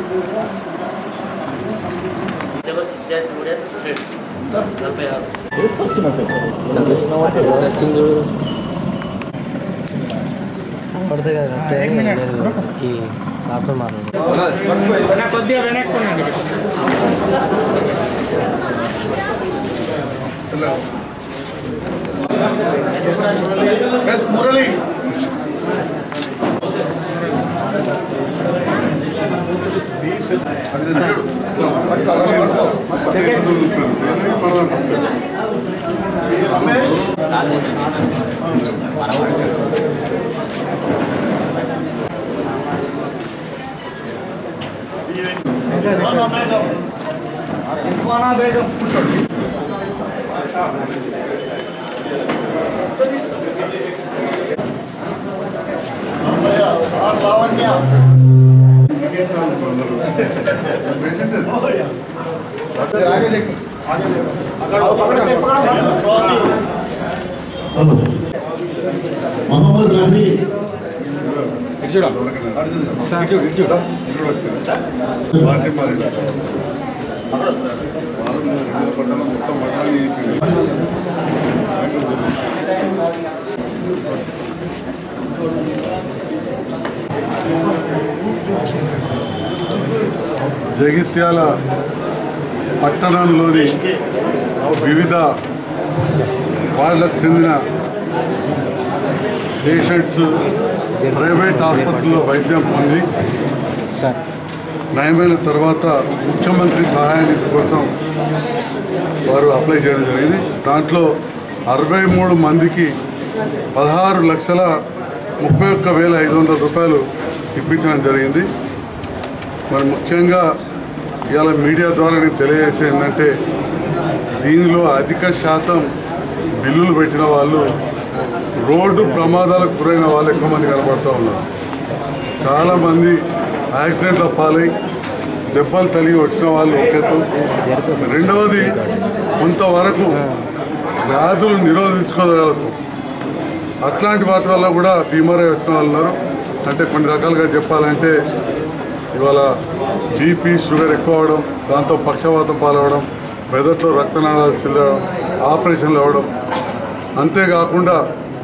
six days two days నలభై ఆరు పడితే కదా నేను ఈ సార్తో మాట్లాడు కొద్దిగా వెనక్కి ఉండండి ఎస్ మురళి मोहम्मद रफी పార్టీ మారి పట్టణం మొత్తం పట్టాలి జగిత్యాల పట్టణంలోని వివిధ వాళ్ళకు చెందిన పేషెంట్స్ ప్రైవేట్ ఆసుపత్రుల్లో వైద్యం పొంది సార్ నయమైన తర్వాత ముఖ్యమంత్రి సహాయ నిధి కోసం వారు అప్లై చేయడం జరిగింది దాంట్లో అరవై మూడు మందికి పదహారు లక్షల ముప్పై ఒక్క వేల ఐదు వందల రూపాయలు ఇప్పించడం జరిగింది మరి ముఖ్యంగా ఇవాళ మీడియా ద్వారా నేను తెలియజేసేది ఏంటంటే దీనిలో అధిక శాతం బిల్లులు పెట్టిన వాళ్ళు రోడ్డు ప్రమాదాలకు గురైన వాళ్ళు ఎక్కువ మంది కనబడుతూ ఉన్నారు చాలామంది యాక్సిడెంట్ల పాలై దెబ్బలు తగిలి వచ్చిన వాళ్ళు ఒక ఎత్తు రెండవది కొంతవరకు వ్యాధులు నిరోధించుకోగలుగుతాం అట్లాంటి వాటి వల్ల కూడా బీమారై వచ్చిన వాళ్ళు ఉన్నారు అంటే కొన్ని రకాలుగా చెప్పాలంటే ఇవాళ బీపీ షుగర్ ఎక్కువ అవడం దాంతో పక్షవాతం పాలవడం మెదట్లో రక్తనాళాలు చిల్లడం ఆపరేషన్లు అవ్వడం అంతేకాకుండా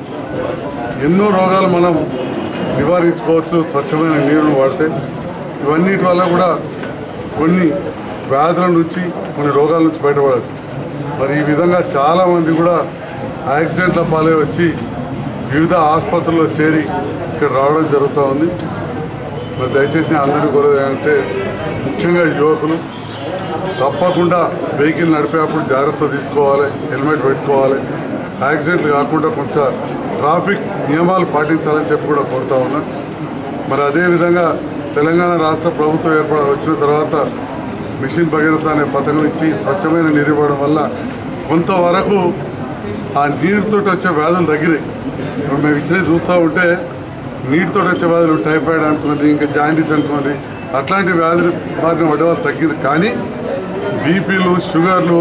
ఎన్నో రోగాలు మనం నివారించుకోవచ్చు స్వచ్ఛమైన నీరును వాడితే ఇవన్నిటి వల్ల కూడా కొన్ని వ్యాధుల నుంచి కొన్ని రోగాల నుంచి బయటపడవచ్చు మరి ఈ విధంగా చాలామంది కూడా యాక్సిడెంట్ల పాలే వచ్చి వివిధ ఆసుపత్రుల్లో చేరి ఇక్కడ రావడం జరుగుతూ ఉంది మరి దయచేసి నేను అందరినీ కోరేది ఏంటంటే ముఖ్యంగా యువకులు తప్పకుండా వెహికల్ నడిపేటప్పుడు జాగ్రత్త తీసుకోవాలి హెల్మెట్ పెట్టుకోవాలి యాక్సిడెంట్లు కాకుండా కొంచెం ట్రాఫిక్ నియమాలు పాటించాలని చెప్పి కూడా కోరుతా ఉన్నా మరి అదేవిధంగా తెలంగాణ రాష్ట్ర ప్రభుత్వం ఏర్పడ వచ్చిన తర్వాత మిషన్ భగీరథ అనే పథకం ఇచ్చి స్వచ్ఛమైన నీరు ఇవ్వడం వల్ల కొంతవరకు ఆ నీరుతో వచ్చే వ్యాధులు తగ్గినాయి ఇప్పుడు మేము ఇచ్చినవి చూస్తూ ఉంటే నీటితో వచ్చే వ్యాధులు టైఫాయిడ్ అనుకోండి ఇంకా జాయింటీస్ అనుకోండి అట్లాంటి వ్యాధులు బారిన పడే వాళ్ళు తగ్గింది కానీ బీపీలు షుగర్లు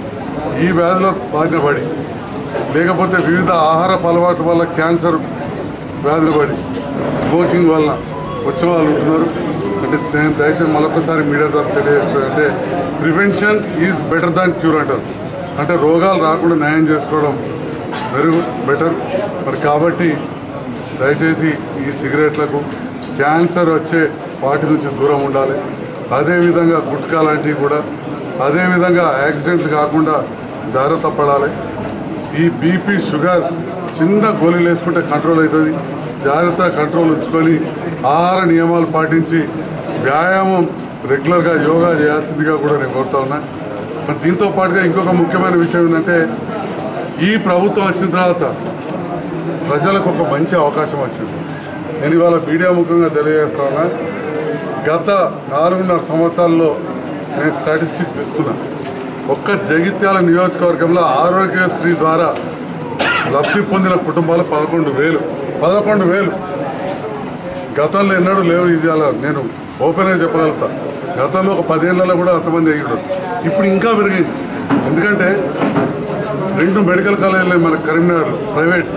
ఈ వ్యాధుల బారిన పడి లేకపోతే వివిధ ఆహారపు అలవాట్ల వల్ల క్యాన్సర్ వ్యాధులు పడి స్మోకింగ్ వల్ల వచ్చిన వాళ్ళు ఉంటున్నారు అంటే నేను దయచేసి మరొకసారి మీడియా ద్వారా తెలియజేస్తుంది అంటే prevention is better than cure అంటారు అంటే రోగాలు రాకుండా న్యాయం చేసుకోవడం వెరీ బెటర్ మరి కాబట్టి దయచేసి ఈ సిగరెట్లకు క్యాన్సర్ వచ్చే వాటి నుంచి దూరం ఉండాలి అదేవిధంగా గుట్కా లాంటివి కూడా అదేవిధంగా యాక్సిడెంట్లు కాకుండా జాగ్రత్త పడాలి ఈ బీపీ షుగర్ చిన్న గోళీలు వేసుకుంటే కంట్రోల్ అవుతుంది జాగ్రత్త కంట్రోల్ ఉంచుకొని ఆహార నియమాలు పాటించి వ్యాయామం రెగ్యులర్గా యోగా చేయాల్సిందిగా కూడా నేను కోరుతా ఉన్నా మరి దీంతో పాటుగా ఇంకొక ముఖ్యమైన విషయం ఏంటంటే ఈ ప్రభుత్వం వచ్చిన తర్వాత ప్రజలకు ఒక మంచి అవకాశం వచ్చింది నేను ఇవాళ మీడియా ముఖంగా తెలియజేస్తా ఉన్నా గత నాలుగున్నర సంవత్సరాల్లో నేను స్టాటిస్టిక్స్ తీసుకున్నా ఒక్క జగిత్యాల నియోజకవర్గంలో ఆరోగ్యశ్రీ ద్వారా లబ్ధి పొందిన కుటుంబాలు పదకొండు వేలు పదకొండు వేలు గతంలో ఎన్నడూ లేవు ఇది అలా నేను ఓపెన్గా చెప్పగలుగుతా గతంలో ఒక పదేళ్లలో కూడా అంతమంది అయ్యి ఉండదు ఇప్పుడు ఇంకా పెరిగింది ఎందుకంటే రెండు మెడికల్ కాలేజీలు మన కరీంనగర్ ప్రైవేట్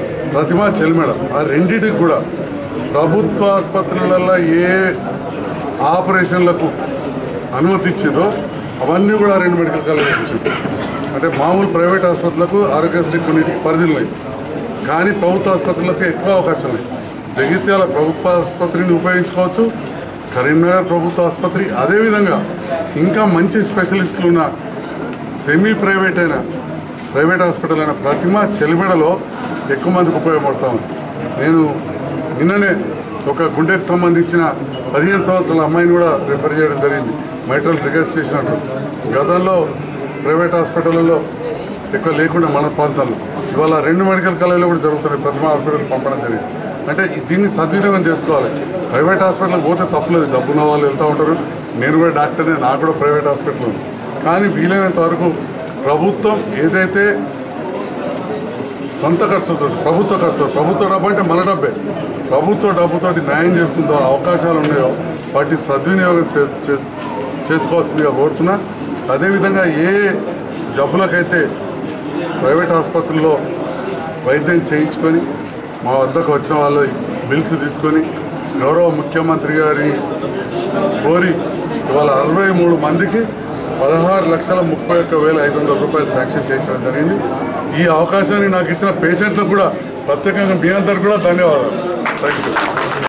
ప్రతిమా చెల్మెడ ఆ రెండింటికి కూడా ప్రభుత్వ ఆసుపత్రులలో ఏ ఆపరేషన్లకు అనుమతి ఇచ్చిండ్రో అవన్నీ కూడా రెండు మెడికల్ కాలేజ్ ఇచ్చిండ్రు అంటే మామూలు ప్రైవేట్ ఆసుపత్రులకు ఆరోగ్యశ్రీ కొన్ని పరిధులు ఉన్నాయి కానీ ప్రభుత్వ ఆసుపత్రులకు ఎక్కువ అవకాశం ఉన్నాయి జగిత్యాల ప్రభుత్వ ఆసుపత్రిని ఉపయోగించుకోవచ్చు కరీంనగర్ ప్రభుత్వ ఆసుపత్రి అదేవిధంగా ఇంకా మంచి స్పెషలిస్టులు ఉన్న సెమీ ప్రైవేట్ అయిన ప్రైవేట్ హాస్పిటల్ అయిన ప్రతిమ చెలిమెడలో ఎక్కువ మందికి ఉపయోగపడతా ఉంది నేను నిన్ననే ఒక గుండెకు సంబంధించిన పదిహేను సంవత్సరాల అమ్మాయిని కూడా రిఫర్ చేయడం జరిగింది మైట్రల్ రిక్వెస్ట్ చేసినట్టు గతంలో ప్రైవేట్ హాస్పిటల్లో ఎక్కువ లేకుండా మన ప్రాంతాల్లో ఇవాళ రెండు మెడికల్ కాలేజీలో కూడా జరుగుతున్నాయి ప్రతిమ హాస్పిటల్ పంపడం జరిగింది అంటే ఈ- దీన్ని సద్వినియోగం చేసుకోవాలి ప్రైవేట్ హాస్పిటల్కి పోతే తప్పులేదు డబ్బున్న వాళ్ళు వెళ్తూ ఉంటారు నేను కూడా డాక్టర్నే నాకు కూడా ప్రైవేట్ హాస్పిటల్ ఉంది కానీ వీలైనంత వరకు ప్రభుత్వం ఏదైతే సొంత ఖర్చుతో ప్రభుత్వ ఖర్చు ప్రభుత్వ డబ్బు అంటే మన డబ్బే ప్రభుత్వ డబ్బుతోటి న్యాయం చేస్తుందో అవకాశాలు ఉన్నాయో వాటి సద్వినియోగం చే- చే- చేసుకోవాల్సిందిగా కోరుతున్నా అదేవిధంగా ఏ జబ్బులకైతే ప్రైవేట్ ఆసుపత్రుల్లో వైద్యం చేయించుకొని మా వద్దకు వచ్చిన వాళ్ళ బిల్స్ తీసుకొని గౌరవ ముఖ్యమంత్రి గారి కోరి ఇవాళ అరవై మూడు మందికి పదహారు లక్షల ముప్పై ఒక్క వేల ఐదు వందల రూపాయలు శాంక్షన్ చేయించడం జరిగింది ఈ అవకాశాన్ని నాకు ఇచ్చిన పేషెంట్లకు కూడా ప్రత్యేకంగా మీ అందరికి కూడా ధన్యవాదాలు థ్యాంక్ యూ